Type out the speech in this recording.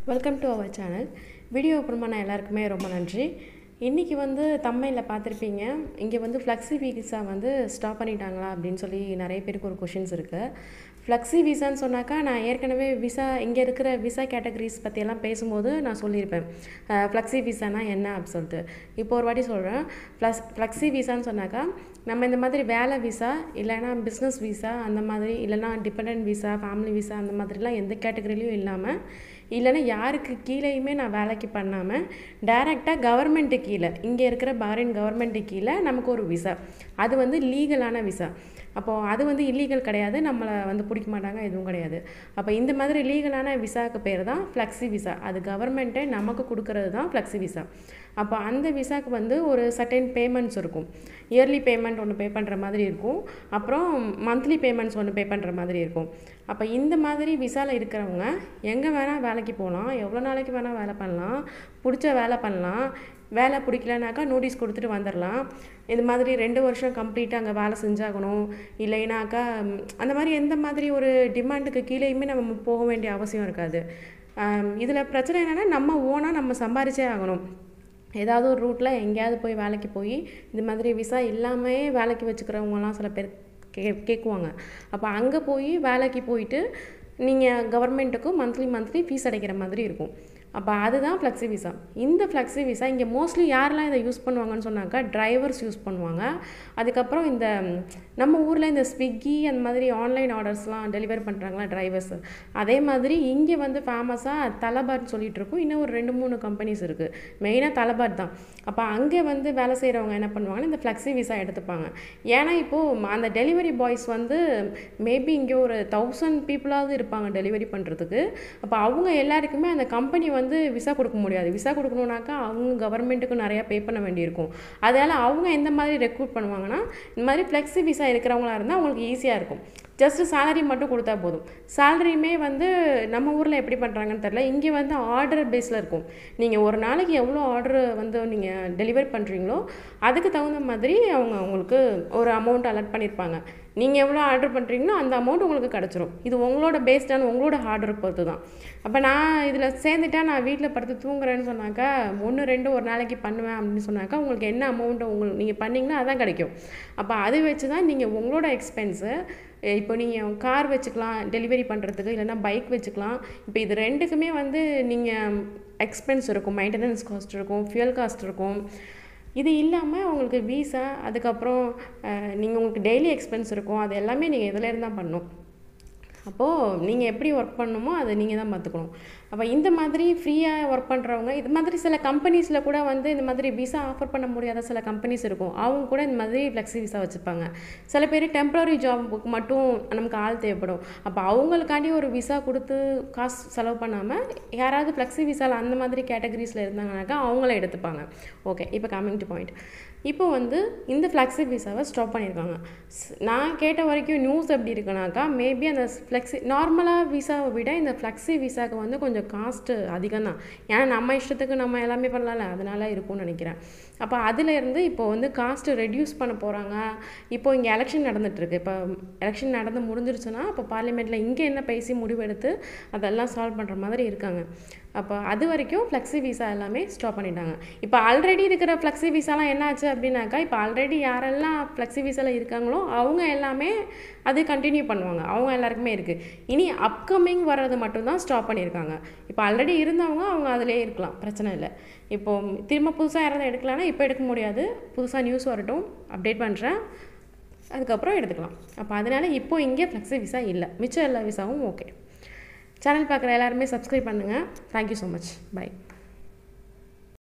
welcome to our channel video அப்புறமா நான் எல்லாருக்குமே ரொம்ப நன்றி இன்றைக்கி வந்து தம்மையில் பார்த்துருப்பீங்க இங்கே வந்து ஃப்ளெக்ஸி விசா வந்து ஸ்டாப் பண்ணிட்டாங்களா அப்படின்னு சொல்லி நிறைய பேருக்கு ஒரு கொஷின்ஸ் இருக்குது ஃப்ளெக்ஸி விசான்னு சொன்னாக்கா நான் ஏற்கனவே விசா இங்கே இருக்கிற விசா கேட்டகரிஸ் பற்றியெல்லாம் பேசும்போது நான் சொல்லியிருப்பேன் ஃப்ளெக்ஸி விசானா என்ன அப்படின்னு சொல்லிட்டு இப்போ ஒரு வாட்டி சொல்கிறேன் ப்ளஸ் ஃப்ளெக்ஸி விசான்னு சொன்னாக்கா நம்ம இந்த மாதிரி வேலை விசா இல்லைன்னா பிஸ்னஸ் விசா அந்த மாதிரி இல்லைன்னா டிபெண்ட் விசா ஃபேமிலி விசா அந்த மாதிரிலாம் எந்த கேட்டகரிலையும் இல்லாமல் இல்லைன்னா யாருக்கு கீழேயுமே நான் வேலைக்கு பண்ணாமல் டைரெக்டாக கவர்மெண்ட்டு கீழே இங்கே இருக்கிற பாரின் கவர்மெண்ட்டு கீழே நமக்கு ஒரு விசா அது வந்து லீகலான விசா அப்போது அது வந்து இல்லீகல் கிடையாது நம்மளை வந்து பிடிக்க மாட்டாங்க எதுவும் கிடையாது அப்போ இந்த மாதிரி லீகலான விசாவுக்கு பேர் தான் ஃப்ளெக்ஸி விசா அது கவர்மெண்ட்டே நமக்கு கொடுக்கறது தான் ஃப்ளெக்ஸி விசா அப்போ அந்த விசாவுக்கு வந்து ஒரு சர்டைன் பேமெண்ட்ஸ் இருக்கும் இயர்லி பேமெண்ட் ஒன்று பே பண்ணுற மாதிரி இருக்கும் அப்புறம் மந்த்லி பேமெண்ட்ஸ் ஒன்று பே பண்ணுற மாதிரி இருக்கும் அப்போ இந்த மாதிரி விசாவில் இருக்கிறவங்க எங்கே வேணால் வேலைக்கு போகலாம் எவ்வளோ நாளைக்கு வேணால் வேலை பண்ணலாம் பிடிச்ச வேலை பண்ணலாம் வேலை பிடிக்கலனாக்கா நோட்டீஸ் கொடுத்துட்டு வந்துடலாம் இது மாதிரி ரெண்டு வருஷம் கம்ப்ளீட்டாக அங்கே வேலை செஞ்சாகணும் இல்லைனாக்கா அந்த மாதிரி எந்த மாதிரி ஒரு டிமாண்டுக்கு கீழேயுமே நம்ம போக வேண்டிய அவசியம் இருக்காது இதில் பிரச்சனை என்னென்னா நம்ம ஓனாக நம்ம சம்பாரிச்சே ஆகணும் ஏதாவது ஒரு ரூட்டில் எங்கேயாவது போய் வேலைக்கு போய் இது மாதிரி விசா இல்லாமையே வேலைக்கு வச்சுக்கிறவங்கலாம் சில பேர் கே கேட்குவாங்க அப்போ அங்கே போய் வேலைக்கு போயிட்டு நீங்கள் கவர்மெண்ட்டுக்கும் மந்த்லி மந்த்லி ஃபீஸ் அடைக்கிற மாதிரி இருக்கும் அப்போ அதுதான் ஃப்ளெக்ஸி விசா இந்த ஃப்ளெக்ஸி விசா இங்கே மோஸ்ட்லி யாரெல்லாம் இதை யூஸ் பண்ணுவாங்கன்னு சொன்னாக்கா டிரைவர்ஸ் யூஸ் பண்ணுவாங்க அதுக்கப்புறம் இந்த நம்ம ஊரில் இந்த ஸ்விக்கி அந்த மாதிரி ஆன்லைன் ஆர்டர்ஸ்லாம் டெலிவர் பண்ணுறாங்களா டிரைவர்ஸ் அதே மாதிரி இங்கே வந்து ஃபேமஸாக தலபாட்னு சொல்லிட்டு இருக்கோம் இன்னும் ஒரு ரெண்டு மூணு கம்பெனிஸ் இருக்குது மெயினாக தலபாட் தான் அப்போ அங்கே வந்து வேலை செய்கிறவங்க என்ன பண்ணுவாங்கன்னா இந்த ஃப்ளெக்ஸி விசா எடுத்துப்பாங்க ஏன்னா இப்போது அந்த டெலிவரி பாய்ஸ் வந்து மேபி இங்கே ஒரு தௌசண்ட் பீப்புளாவது இருப்பாங்க டெலிவரி பண்ணுறதுக்கு அப்போ அவங்க எல்லாருக்குமே அந்த கம்பெனி வந்து விசா கொடுக்க முடியாது விசா கொடுக்கணுன்னாக்கா அவங்க கவர்மெண்ட்டுக்கு நிறையா பே பண்ண வேண்டியிருக்கும் அதனால் அவங்க எந்த மாதிரி ரெக்ரூட் பண்ணுவாங்கன்னா இந்த மாதிரி ஃப்ளெக்ஸி விசா இருக்கிறவங்களா இருந்தால் அவங்களுக்கு ஈஸியாக இருக்கும் ஜஸ்ட்டு சேலரி மட்டும் கொடுத்தா போதும் சேலரியுமே வந்து நம்ம ஊரில் எப்படி பண்ணுறாங்கன்னு தெரில இங்கே வந்து ஆர்டர் பேஸில் இருக்கும் நீங்கள் ஒரு நாளைக்கு எவ்வளோ ஆர்டர் வந்து நீங்கள் டெலிவரி பண்ணுறீங்களோ அதுக்கு தகுந்த மாதிரி அவங்க உங்களுக்கு ஒரு அமௌண்ட் அலர்ட் பண்ணியிருப்பாங்க நீங்கள் எவ்வளோ ஆர்டர் பண்ணுறீங்களோ அந்த அமௌண்ட் உங்களுக்கு கிடச்சிரும் இது உங்களோட பேஸ்டான உங்களோட ஹார்டர் பொறுத்து தான் அப்போ நான் இதில் சேர்ந்துட்டா நான் வீட்டில் படுத்து தூங்குறேன்னு சொன்னாக்கா ஒன்று ரெண்டு ஒரு நாளைக்கு பண்ணுவேன் அப்படின்னு சொன்னாக்கா உங்களுக்கு என்ன அமௌண்ட்டு உங்களுக்கு நீங்கள் பண்ணிங்கன்னா அதான் கிடைக்கும் அப்போ அது வச்சு தான் நீங்கள் உங்களோட எக்ஸ்பென்ஸு இப்போ நீங்கள் கார் வச்சுக்கலாம் டெலிவரி பண்ணுறதுக்கு இல்லைனா பைக் வச்சுக்கலாம் இப்போ இது ரெண்டுக்குமே வந்து நீங்கள் எக்ஸ்பென்ஸ் இருக்கும் மெயின்டெனன்ஸ் காஸ்ட் இருக்கும் ஃபியூல் காஸ்ட் இருக்கும் இது இல்லாமல் உங்களுக்கு வீசா அதுக்கப்புறம் நீங்கள் உங்களுக்கு டெய்லி எக்ஸ்பென்ஸ் இருக்கும் அது எல்லாமே நீங்கள் இதில் இருந்தால் பண்ணணும் அப்போது நீங்கள் எப்படி ஒர்க் பண்ணணுமோ அதை நீங்கள் தான் பார்த்துக்கணும் அப்போ இந்த மாதிரி ஃப்ரீயாக ஒர்க் பண்ணுறவங்க இது மாதிரி சில கம்பெனிஸில் கூட வந்து இந்த மாதிரி விசா ஆஃபர் பண்ண முடியாத சில கம்பெனிஸ் இருக்கும் அவங்க கூட இந்த மாதிரி ஃப்ளெக்ஸி விசா வச்சுருப்பாங்க சில பேர் டெம்ப்ரரி ஜாபுக்கு மட்டும் நமக்கு ஆள் தேவைப்படும் அப்போ அவங்களுக்காண்டி ஒரு விசா கொடுத்து காசு செலவு பண்ணாமல் யாராவது ஃப்ளெக்ஸி விசாவில் அந்த மாதிரி கேட்டகரிஸில் இருந்தாங்கனாக்கா அவங்கள எடுத்துப்பாங்க ஓகே இப்போ கம்மிங் டு பாயிண்ட் இப்போ வந்து இந்த ஃப்ளெக்ஸி விசாவை ஸ்டாப் பண்ணியிருக்காங்க நான் கேட்ட வரைக்கும் நியூஸ் எப்படி இருக்குனாக்கா மேபி அந்த ஃப்ளெக்ஸி நார்மலாக விசாவை விட இந்த ஃப்ளெக்ஸி விசாவுக்கு வந்து கொஞ்சம் காஸ்ட்டு அதிகம் தான் ஏன்னா நம்ம இஷ்டத்துக்கு நம்ம எல்லாமே பண்ணலாம்ல அதனால இருக்கும்னு நினைக்கிறேன் அப்போ அதுலேருந்து இப்போ வந்து காஸ்ட்டு ரெடியூஸ் பண்ண போகிறாங்க இப்போ இங்கே எலெக்ஷன் நடந்துகிட்ருக்கு இப்போ எலெக்ஷன் நடந்து முடிஞ்சிருச்சுன்னா இப்போ பார்லிமெண்ட்டில் இங்கே என்ன பேசி முடிவெடுத்து அதெல்லாம் சால்வ் பண்ணுற மாதிரி இருக்காங்க அப்போ அது வரைக்கும் ஃப்ளெக்ஸி விசா எல்லாமே ஸ்டாப் பண்ணிட்டாங்க இப்போ ஆல்ரெடி இருக்கிற ஃப்ளெக்ஸி விசாலாம் என்னாச்சு அப்படின்னாக்கா இப்போ ஆல்ரெடி யாரெல்லாம் ஃப்ளெக்ஸி விசாவில் இருக்காங்களோ அவங்க எல்லாமே அது கண்டினியூ பண்ணுவாங்க அவங்க எல்லாருக்குமே இருக்குது இனி அப்கமிங் வர்றது மட்டும்தான் ஸ்டாப் பண்ணியிருக்காங்க இப்போ ஆல்ரெடி இருந்தவங்க அவங்க அதிலே இருக்கலாம் பிரச்சனை இல்லை இப்போது திரும்ப புதுசாக யாராவது எடுக்கலான்னா இப்போ எடுக்க முடியாது புதுசாக நியூஸ் வரட்டும் அப்டேட் பண்ணுறேன் அதுக்கப்புறம் எடுத்துக்கலாம் அப்போ அதனால் இப்போ இங்கே ஃப்ளெக்ஸி விசா இல்லை மிச்சம் எல்லா விசாவும் ஓகே சேனல் பார்க்குற எல்லாருமே சப்ஸ்கிரைப் பண்ணுங்கள் தேங்க்யூ ஸோ மச் பை